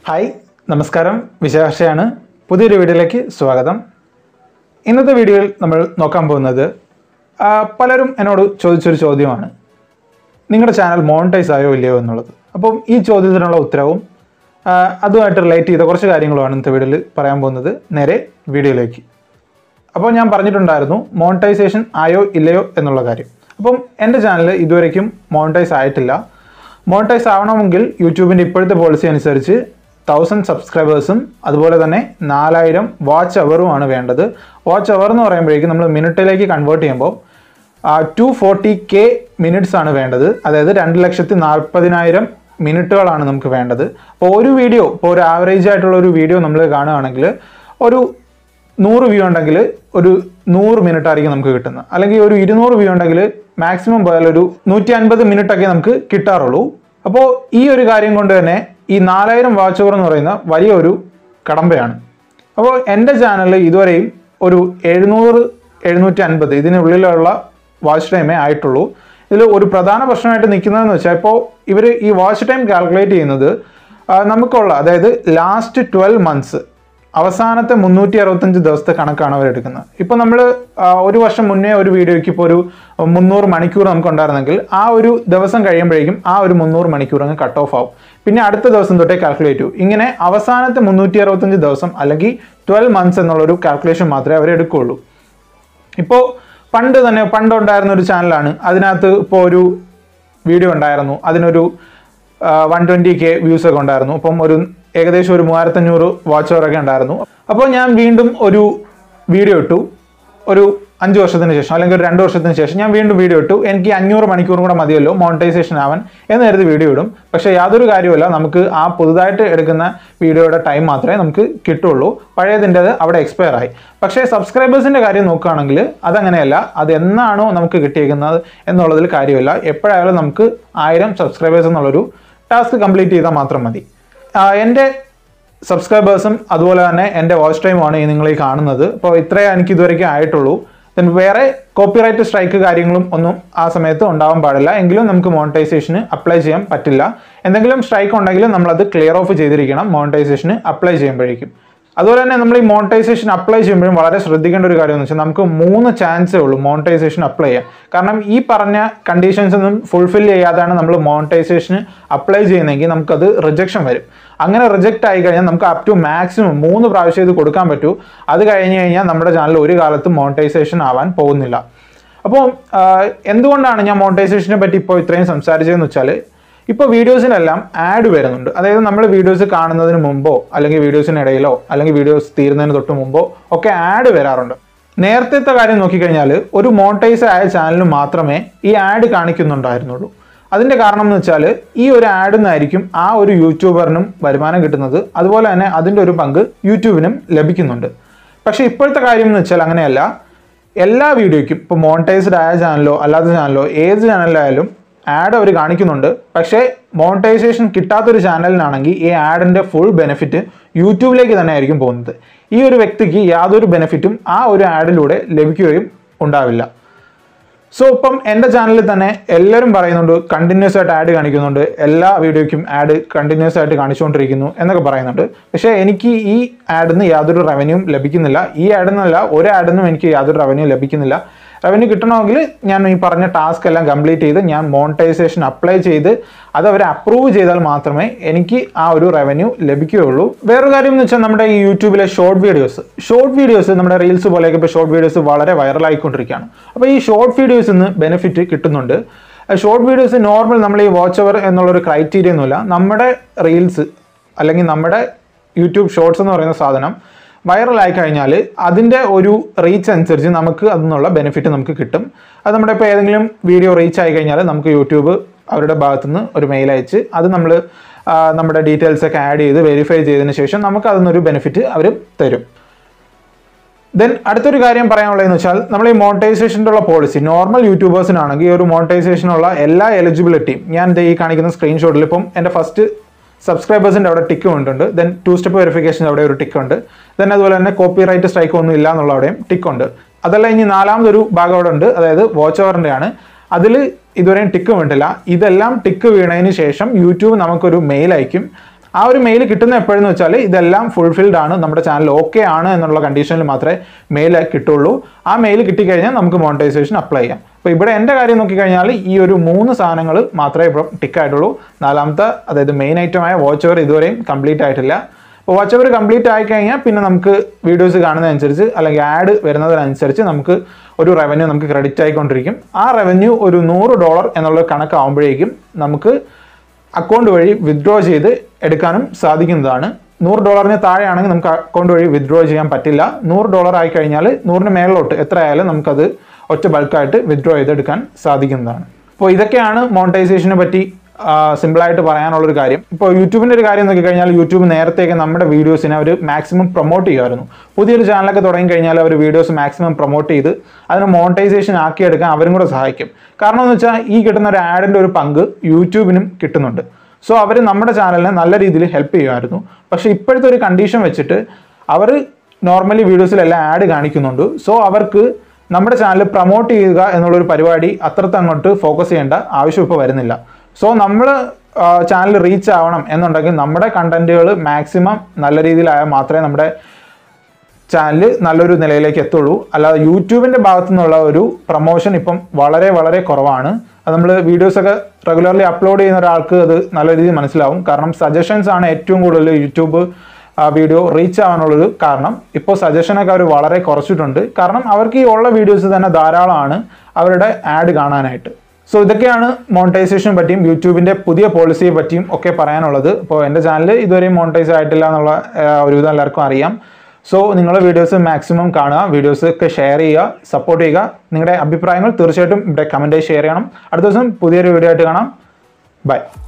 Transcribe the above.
hi നമസ്കാരം വിശേഷയാണ് പുതിയൊരു വീഡിയോയിലേക്ക് സ്വാഗതം ഇന്നത്തെ വീഡിയോയിൽ നമ്മൾ നോക്കാൻ പോകുന്നത് ആ, പലരും എന്നോട് ചോദിച്ചൊരു ചോദ്യമാണ് നിങ്ങളുടെ ചാനൽ മോണിറ്റൈസ് ആയോ ഇല്ലയോ എന്നുള്ളത് അപ്പം ഈ ചോദ്യത്തിനുള്ള ഉത്തരവും ആ, അതുമായിട്ട് റിലേറ്റ് ചെയ്ത കുറച്ച് കാര്യങ്ങളുമാണ് ഇന്നത്തെ വീഡിയോയിൽ പറയാൻ പോകുന്നത് നേരെ വീഡിയോയിലേക്ക് അപ്പോൾ ഞാൻ പറഞ്ഞിട്ടുണ്ടായിരുന്നു മോണിറ്റൈസേഷൻ ആയോ ഇല്ലയോ എന്നുള്ള കാര്യം അപ്പം എൻ്റെ ചാനൽ ഇതുവരേക്കും മോണിറ്റൈസ് ആയിട്ടില്ല മോണിറ്റൈസ് ആവണമെങ്കിൽ യൂട്യൂബിൻ്റെ ഇപ്പോഴത്തെ പോളിസി അനുസരിച്ച് തൗസൻഡ് സബ്സ്ക്രൈബേഴ്സും അതുപോലെ തന്നെ നാലായിരം വാച്ച് അവറുമാണ് വേണ്ടത് വാച്ച് അവർ എന്ന് പറയുമ്പോഴേക്കും നമ്മൾ മിനിറ്റിലേക്ക് കൺവേർട്ട് ചെയ്യുമ്പോൾ ടു ഫോർട്ടി കെ മിനിറ്റ്സ് ആണ് വേണ്ടത് അതായത് രണ്ട് ലക്ഷത്തി നാൽപ്പതിനായിരം മിനിറ്റുകളാണ് നമുക്ക് വേണ്ടത് അപ്പോൾ ഒരു വീഡിയോ ഇപ്പോൾ ഒരു ആവറേജ് ആയിട്ടുള്ള ഒരു വീഡിയോ നമ്മൾ കാണുകയാണെങ്കിൽ ഒരു നൂറ് വ്യൂ ഉണ്ടെങ്കിൽ ഒരു നൂറ് മിനിറ്റ് ആയിരിക്കും നമുക്ക് കിട്ടുന്നത് അല്ലെങ്കിൽ ഒരു ഇരുന്നൂറ് വ്യൂ ഉണ്ടെങ്കിൽ മാക്സിമം പോയാൽ ഒരു നൂറ്റി അൻപത് മിനിറ്റ് ഒക്കെ നമുക്ക് കിട്ടാറുള്ളൂ അപ്പോൾ ഈ ഒരു കാര്യം കൊണ്ട് തന്നെ ഈ നാലായിരം വാച്ച് ഓവർ എന്ന് പറയുന്ന വലിയൊരു കടമ്പയാണ് അപ്പോൾ എൻ്റെ ചാനലിൽ ഇതുവരെയും ഒരു എഴുന്നൂറ് എഴുന്നൂറ്റി അൻപത് ഇതിനുള്ളിലുള്ള വാച്ച് ടൈമേ ആയിട്ടുള്ളൂ ഇതിൽ ഒരു പ്രധാന പ്രശ്നമായിട്ട് നിൽക്കുന്നതെന്ന് വെച്ചാൽ ഇപ്പോൾ ഇവർ ഈ വാച്ച് ടൈം കാൽക്കുലേറ്റ് ചെയ്യുന്നത് ആ, നമുക്കുള്ള അതായത് ലാസ്റ്റ് ട്വൽവ് മന്ത്സ് അവസാനത്തെ മുന്നൂറ്റി അറുപത്തഞ്ച് ദിവസത്തെ കണക്കാണ് അവർ എടുക്കുന്നത് ഇപ്പോൾ നമ്മൾ ഒരു വർഷം മുന്നേ ഒരു വീഡിയോയ്ക്ക് ഇപ്പോൾ ഒരു മുന്നൂറ് മണിക്കൂർ നമുക്ക് ഉണ്ടായിരുന്നെങ്കിൽ ആ ഒരു ദിവസം കഴിയുമ്പോഴേക്കും ആ ഒരു മുന്നൂറ് മണിക്കൂർ അങ്ങ് കട്ട് ഓഫ് ആവും പിന്നെ അടുത്ത ദിവസം തൊട്ടേ കാൽക്കുലേറ്റ് ചെയ്യും ഇങ്ങനെ അവസാനത്തെ മുന്നൂറ്റി അറുപത്തഞ്ച് ദിവസം അല്ലെങ്കിൽ ട്വൽവ് മന്ത്സ് എന്നുള്ളൊരു കാൽക്കുലേഷൻ മാത്രമേ അവർ എടുക്കുകയുള്ളൂ ഇപ്പോൾ പണ്ട് തന്നെ പണ്ടുണ്ടായിരുന്ന ഒരു ചാനലാണ് അതിനകത്ത് ഇപ്പോൾ ഒരു വീഡിയോ ഉണ്ടായിരുന്നു അതിനൊരു വൺ ട്വൻറ്റി കെ വ്യൂസ് ഒക്കെ ഉണ്ടായിരുന്നു അപ്പം ഒരു ഏകദേശം ഒരു മൂവായിരത്തഞ്ഞൂറ് വാച്ച് ഒക്കെ ഉണ്ടായിരുന്നു അപ്പോൾ ഞാൻ വീണ്ടും ഒരു വീഡിയോ ഇട്ടു ഒരു അഞ്ച് വർഷത്തിന് ശേഷം അല്ലെങ്കിൽ ഒരു രണ്ട് വർഷത്തിന് ശേഷം ഞാൻ വീണ്ടും വീഡിയോ ഇട്ടു എനിക്ക് അഞ്ഞൂറ് മണിക്കൂറും കൂടെ മതിയല്ലോ മോണിറ്റൈസേഷൻ ആവാൻ എന്ന് കരുതി വീഡിയോ ഇടും പക്ഷേ യാതൊരു കാര്യവുമില്ല നമുക്ക് ആ പുതുതായിട്ട് എടുക്കുന്ന വീഡിയോയുടെ ടൈം മാത്രമേ നമുക്ക് കിട്ടുള്ളൂ പഴയതിൻ്റെത് അവിടെ എക്സ്പയർ ആയി പക്ഷേ സബ്സ്ക്രൈബേഴ്സിൻ്റെ കാര്യം നോക്കുകയാണെങ്കിൽ അതങ്ങനെയല്ല അത് എന്നാണോ നമുക്ക് കിട്ടിയേക്കുന്നത് എന്നുള്ളതിൽ കാര്യമില്ല എപ്പോഴായാലും നമുക്ക് ആയിരം സബ്സ്ക്രൈബേഴ്സ് എന്നുള്ളൊരു ടാസ്ക് കംപ്ലീറ്റ് ചെയ്താൽ മാത്രം മതി ആ, എൻ്റെ സബ്സ്ക്രൈബേഴ്സും അതുപോലെ തന്നെ എൻ്റെ വാച്ച് ടൈമുമാണ് ഈ നിങ്ങൾ ഈ കാണുന്നത് അപ്പോൾ ഇത്രയേ എനിക്ക് ഇതുവരെയ്ക്കും ആയിട്ടുള്ളൂ ദെൻ വേറെ കോപ്പിറൈറ്റ് സ്ട്രൈക്ക് കാര്യങ്ങളും ഒന്നും ആ സമയത്ത് ഉണ്ടാവാൻ പാടില്ല എങ്കിലും നമുക്ക് മോണിറ്റൈസേഷന് അപ്ലൈ ചെയ്യാൻ പറ്റില്ല എന്തെങ്കിലും സ്ട്രൈക്ക് ഉണ്ടെങ്കിൽ നമ്മളത് ക്ലിയർ ഓഫ് ചെയ്തിരിക്കണം മോണിറ്റൈസേഷന് അപ്ലൈ ചെയ്യുമ്പോഴേക്കും അതുപോലെ തന്നെ നമ്മൾ ഈ മോണിറ്റൈസേഷൻ അപ്ലൈ ചെയ്യുമ്പോഴും വളരെ ശ്രദ്ധിക്കേണ്ട ഒരു കാര്യം എന്ന് വെച്ചാൽ നമുക്ക് മൂന്ന് ചാൻസേ ഉള്ളൂ മോണിറ്റൈസേഷൻ അപ്ലൈ ചെയ്യാൻ കാരണം ഈ പറഞ്ഞ കണ്ടീഷൻസ് ഒന്നും ഫുൾഫിൽ ചെയ്യാതാണ് നമ്മൾ മോണിറ്റൈസേഷന് അപ്ലൈ ചെയ്യുന്നതെങ്കിൽ നമുക്കത് റിജക്ഷൻ വരും അങ്ങനെ റിജക്റ്റ് ആയി കഴിഞ്ഞാൽ നമുക്ക് അപ് ടു മാക്സിമം മൂന്ന് പ്രാവശ്യം ഇത് കൊടുക്കാൻ പറ്റൂ അത് കഴിഞ്ഞ് കഴിഞ്ഞാൽ നമ്മുടെ ചാനൽ ഒരു കാലത്തും മോണിറ്റൈസേഷൻ ആവാൻ പോകുന്നില്ല അപ്പോൾ എന്തുകൊണ്ടാണ് ഞാൻ മോണിറ്റൈസേഷനെ പറ്റി ഇപ്പോൾ ഇത്രയും സംസാരിച്ചതെന്ന് വെച്ചാൽ ഇപ്പോൾ വീഡിയോസിനെല്ലാം ആഡ് വരുന്നുണ്ട് അതായത് നമ്മൾ വീഡിയോസ് കാണുന്നതിന് മുമ്പോ അല്ലെങ്കിൽ വീഡിയോസിനിടയിലോ അല്ലെങ്കിൽ വീഡിയോസ് തീരുന്നതിന് തൊട്ട് മുമ്പോ ഒക്കെ ആഡ് വരാറുണ്ട് നേരത്തെ കാര്യം നോക്കിക്കഴിഞ്ഞാൽ ഒരു മോണിറ്റൈസ് ആയ ചാനലിന് മാത്രമേ ഈ ആഡ് കാണിക്കുന്നുണ്ടായിരുന്നുള്ളൂ അതിൻ്റെ കാരണം എന്ന് വെച്ചാൽ ഈ ഒരു ആഡിൽ നിന്നായിരിക്കും ആ ഒരു യൂട്യൂബറിനും വരുമാനം കിട്ടുന്നത് അതുപോലെ തന്നെ അതിൻ്റെ ഒരു പങ്ക് യൂട്യൂബിനും ലഭിക്കുന്നുണ്ട് പക്ഷേ ഇപ്പോഴത്തെ കാര്യം എന്ന് വെച്ചാൽ അങ്ങനെയല്ല എല്ലാ വീഡിയോയ്ക്കും ഇപ്പോൾ മോണിറ്റൈസ്ഡ് ആയ ചാനലോ അല്ലാത്ത ചാനലോ ഏത് ചാനലിലായാലും ആഡ് അവർ കാണിക്കുന്നുണ്ട് പക്ഷേ മോണിറ്റൈസേഷൻ കിട്ടാത്തൊരു ചാനലിനാണെങ്കിൽ ഈ ആഡിൻ്റെ ഫുൾ ബെനിഫിറ്റ് യൂട്യൂബിലേക്ക് തന്നെ ആയിരിക്കും പോകുന്നത് ഈ ഒരു വ്യക്തിക്ക് യാതൊരു ബെനിഫിറ്റും ആ ഒരു ആഡിലൂടെ ലഭിക്കുകയും ഉണ്ടാവില്ല സോ ഇപ്പം എൻ്റെ ചാനലിൽ തന്നെ എല്ലാവരും പറയുന്നുണ്ട് കണ്ടിന്യൂസ് ആയിട്ട് ആഡ് കാണിക്കുന്നുണ്ട് എല്ലാ വീഡിയോയ്ക്കും ആഡ് കണ്ടിന്യൂസ് ആയിട്ട് കാണിച്ചുകൊണ്ടിരിക്കുന്നു എന്നൊക്കെ പറയുന്നുണ്ട് പക്ഷേ എനിക്ക് ഈ ആഡിൽ നിന്ന് യാതൊരു റവന്യൂവും ലഭിക്കുന്നില്ല ഈ ആഡിൽ നിന്നല്ല ഒരു ആഡിൽ നിന്നും എനിക്ക് യാതൊരു റവന്യൂ ലഭിക്കുന്നില്ല റവന്യൂ കിട്ടണമെങ്കിൽ ഞാൻ ഈ പറഞ്ഞ ടാസ്ക് എല്ലാം കംപ്ലീറ്റ് ചെയ്ത് ഞാൻ മോണിറ്റൈസേഷൻ അപ്ലൈ ചെയ്ത് അത് അവർ അപ്രൂവ് ചെയ്താൽ മാത്രമേ എനിക്ക് ആ ഒരു റവന്യൂ ലഭിക്കുകയുള്ളൂ വേറൊരു കാര്യം എന്ന് വെച്ചാൽ നമ്മുടെ ഈ യൂട്യൂബിലെ ഷോർട്ട് വീഡിയോസ് ഷോർട്ട് വീഡിയോസ് നമ്മുടെ റീൽസ് പോലെയൊക്കെ ഇപ്പോൾ ഷോർട്ട് വീഡിയോസ് വളരെ വൈറലായിക്കൊണ്ടിരിക്കുകയാണ് അപ്പോൾ ഈ ഷോർട്ട് വീഡിയോസിൽ നിന്ന് ബെനിഫിറ്റ് കിട്ടുന്നുണ്ട് ഷോർട്ട് വീഡിയോസ് നോർമൽ നമ്മൾ ഈ വാച്ച് അവർ എന്നുള്ളൊരു ക്രൈറ്റീരിയ ഒന്നുമില്ല നമ്മുടെ റീൽസ് അല്ലെങ്കിൽ നമ്മുടെ യൂട്യൂബ് ഷോർട്സ് എന്ന് പറയുന്ന സാധനം വൈറലായി കഴിഞ്ഞാൽ അതിൻ്റെ ഒരു റീച്ച് അനുസരിച്ച് നമുക്ക് അതിനുള്ള ബെനിഫിറ്റ് നമുക്ക് കിട്ടും അത് നമ്മുടെ ഇപ്പോൾ ഏതെങ്കിലും വീഡിയോ റീച്ച് ആയി കഴിഞ്ഞാൽ നമുക്ക് യൂട്യൂബ് അവരുടെ ഭാഗത്തുനിന്ന് ഒരു മെയിൽ അയച്ച് അത് നമ്മൾ നമ്മുടെ ഡീറ്റെയിൽസ് ഒക്കെ ആഡ് ചെയ്ത് വെരിഫൈ ചെയ്തതിന് ശേഷം നമുക്ക് അതിനൊരു ബെനിഫിറ്റ് അവർ തരും ദെൻ അടുത്തൊരു കാര്യം പറയാനുള്ളതെന്ന് വെച്ചാൽ നമ്മൾ ഈ മോണിറ്റൈസേഷൻ്റെ ഉള്ള പോളിസി നോർമൽ യൂട്യൂബേഴ്സിനാണെങ്കിൽ ഈ ഒരു മോണിറ്റൈസേഷനുള്ള എല്ലാ എലിജിബിലിറ്റിയും ഞാൻ ദേ ഈ കാണിക്കുന്ന സ്ക്രീൻഷോട്ടിൽ ഇപ്പം എൻ്റെ ഫസ്റ്റ് സബ്സ്ക്രൈബേഴ്സിൻ്റെ അവിടെ ടിക്ക് ഉണ്ട് ദെൻ ടു സ്റ്റെപ്പ് വെരിഫിക്കേഷൻ അവിടെ ഒരു ടിക്ക് ഉണ്ട് ദെൻ അതുപോലെ തന്നെ കോപ്പി റൈറ്റ് സ്ട്രൈക്ക് ഒന്നും ഇല്ല എന്നുള്ള അവിടെയും ടിക്ക് ഉണ്ട് അതല്ല ഇനി നാലാമതൊരു ഭാഗം അവിടെ ഉണ്ട് അതായത് വാച്ച് ഓവറിൻ്റെ ആണ് അതിൽ ഇതുവരെയും ടിക്ക് വീണിട്ടില്ല ഇതെല്ലാം ടിക്ക് വീണതിന് ശേഷം യൂട്യൂബ് നമുക്കൊരു മെയിൽ അയക്കും ആ ഒരു മെയിൽ കിട്ടുന്ന എപ്പോഴെന്ന് വെച്ചാൽ ഇതെല്ലാം ഫുൾഫിൽഡ് ആണ് നമ്മുടെ ചാനൽ ഓക്കെ ആണ് എന്നുള്ള കണ്ടീഷനിൽ മാത്രമേ മെയിൽ കിട്ടുള്ളൂ ആ മെയിൽ കിട്ടിക്കഴിഞ്ഞാൽ നമുക്ക് മോണിറ്റൈസേഷൻ അപ്ലൈ ചെയ്യാം അപ്പോൾ ഇവിടെ എൻ്റെ കാര്യം നോക്കിക്കഴിഞ്ഞാൽ ഈ ഒരു മൂന്ന് സാധനങ്ങൾ മാത്രമേ ഇപ്പോൾ ടിക്ക് ആയിട്ടുള്ളൂ നാലാമത്തെ അതായത് മെയിൻ ഐറ്റമായ വാച്ച് ഓവർ ഇതുവരെയും കംപ്ലീറ്റ് ആയിട്ടില്ല അപ്പോൾ വാച്ച് ഓവർ കംപ്ലീറ്റ് ആയി കഴിഞ്ഞാൽ പിന്നെ നമുക്ക് വീഡിയോസ് കാണുന്നതനുസരിച്ച് അല്ലെങ്കിൽ ആഡ് വരുന്നതിനനുസരിച്ച് നമുക്ക് ഒരു റവന്യൂ നമുക്ക് ക്രെഡിറ്റ് ആയിക്കൊണ്ടിരിക്കും ആ റവന്യൂ ഒരു നൂറ് ഡോളർ എന്നുള്ള കണക്കാവുമ്പോഴേക്കും നമുക്ക് അക്കൗണ്ട് വഴി വിത്ഡ്രോ ചെയ്ത് എടുക്കാനും സാധിക്കുന്നതാണ് നൂറ് ഡോളറിന് താഴെയാണെങ്കിൽ നമുക്ക് അക്കൗണ്ട് വഴി വിത്ഡ്രോ ചെയ്യാൻ പറ്റില്ല നൂറ് ഡോളർ ആയി കഴിഞ്ഞാൽ നൂറിന് മേളിലോട്ട് എത്ര ആയാലും നമുക്കത് ഒറ്റ ബൾക്കായിട്ട് വിത്ഡ്രോ ചെയ്തെടുക്കാൻ സാധിക്കുന്നതാണ് അപ്പോൾ ഇതൊക്കെയാണ് മോണിറ്റൈസേഷനെ പറ്റി സിമ്പിളായിട്ട് പറയാനുള്ളൊരു കാര്യം ഇപ്പോൾ യൂട്യൂബിൻ്റെ ഒരു കാര്യം നോക്കിക്കഴിഞ്ഞാൽ യൂട്യൂബ് നേരത്തേക്ക് നമ്മുടെ വീഡിയോസിനെ അവർ മാക്സിമം പ്രൊമോട്ട് ചെയ്യുമായിരുന്നു പുതിയൊരു ചാനലൊക്കെ തുടങ്ങി കഴിഞ്ഞാൽ അവർ വീഡിയോസ് മാക്സിമം പ്രൊമോട്ട് ചെയ്ത് അതിന് മോണിറ്റൈസേഷൻ ആക്കിയെടുക്കാൻ അവരും കൂടെ സഹായിക്കും കാരണം എന്ന് വെച്ചാൽ ഈ കിട്ടുന്ന ഒരു ആഡിൻ്റെ ഒരു പങ്ക് യൂട്യൂബിനും കിട്ടുന്നുണ്ട് സോ അവർ നമ്മുടെ ചാനലിനെ നല്ല രീതിയിൽ ഹെൽപ്പ് ചെയ്യുമായിരുന്നു പക്ഷേ ഇപ്പോഴത്തെ ഒരു കണ്ടീഷൻ വെച്ചിട്ട് അവർ നോർമലി വീഡിയോസിലെല്ലാം ആഡ് കാണിക്കുന്നുണ്ട് സോ അവർക്ക് നമ്മുടെ ചാനൽ പ്രൊമോട്ട് ചെയ്യുക എന്നുള്ളൊരു പരിപാടി അത്രത്ത് അങ്ങോട്ട് ഫോക്കസ് ചെയ്യേണ്ട ആവശ്യം ഇപ്പോൾ വരുന്നില്ല സോ നമ്മൾ ചാനൽ റീച്ച് ആവണം എന്നുണ്ടെങ്കിൽ നമ്മുടെ കണ്ടന്റുകൾ മാക്സിമം നല്ല രീതിയിലായാൽ മാത്രമേ നമ്മുടെ ചാനൽ നല്ലൊരു നിലയിലേക്ക് എത്തുള്ളൂ അല്ലാതെ യൂട്യൂബിൻ്റെ ഭാഗത്തു നിന്നുള്ള ഒരു പ്രൊമോഷൻ ഇപ്പം വളരെ വളരെ കുറവാണ് അത് നമ്മൾ വീഡിയോസൊക്കെ റെഗുലർലി അപ്ലോഡ് ചെയ്യുന്ന ഒരാൾക്ക് അത് നല്ല രീതിയിൽ മനസ്സിലാവും കാരണം സജഷൻസ് ആണ് ഏറ്റവും കൂടുതൽ യൂട്യൂബ് വീഡിയോ റീച്ച് ആവാനുള്ളൊരു കാരണം ഇപ്പോൾ സജഷനൊക്കെ അവർ വളരെ കുറച്ചിട്ടുണ്ട് കാരണം അവർക്ക് ഈ ഉള്ള വീഡിയോസ് തന്നെ ധാരാളമാണ് അവരുടെ ആഡ് കാണാനായിട്ട് സോ ഇതൊക്കെയാണ് മോണിറ്റൈസേഷനെ പറ്റിയും യൂട്യൂബിൻ്റെ പുതിയ പോളിസിയെ പറ്റിയും ഒക്കെ പറയാനുള്ളത് ഇപ്പോൾ എൻ്റെ ചാനൽ ഇതുവരെയും മോണിറ്റൈസ് ആയിട്ടില്ല എന്നുള്ള ആ, ഒരുവിധം എല്ലാവർക്കും അറിയാം സോ നിങ്ങൾ വീഡിയോസ് മാക്സിമം കാണുക വീഡിയോസ് ഒക്കെ ഷെയർ ചെയ്യുക സപ്പോർട്ട് ചെയ്യുക നിങ്ങളുടെ അഭിപ്രായങ്ങൾ തീർച്ചയായിട്ടും ഇവിടെ കമൻറ്റായി ഷെയർ ചെയ്യണം അടുത്ത ദിവസം പുതിയൊരു വീഡിയോ ആയിട്ട് കാണാം ബൈ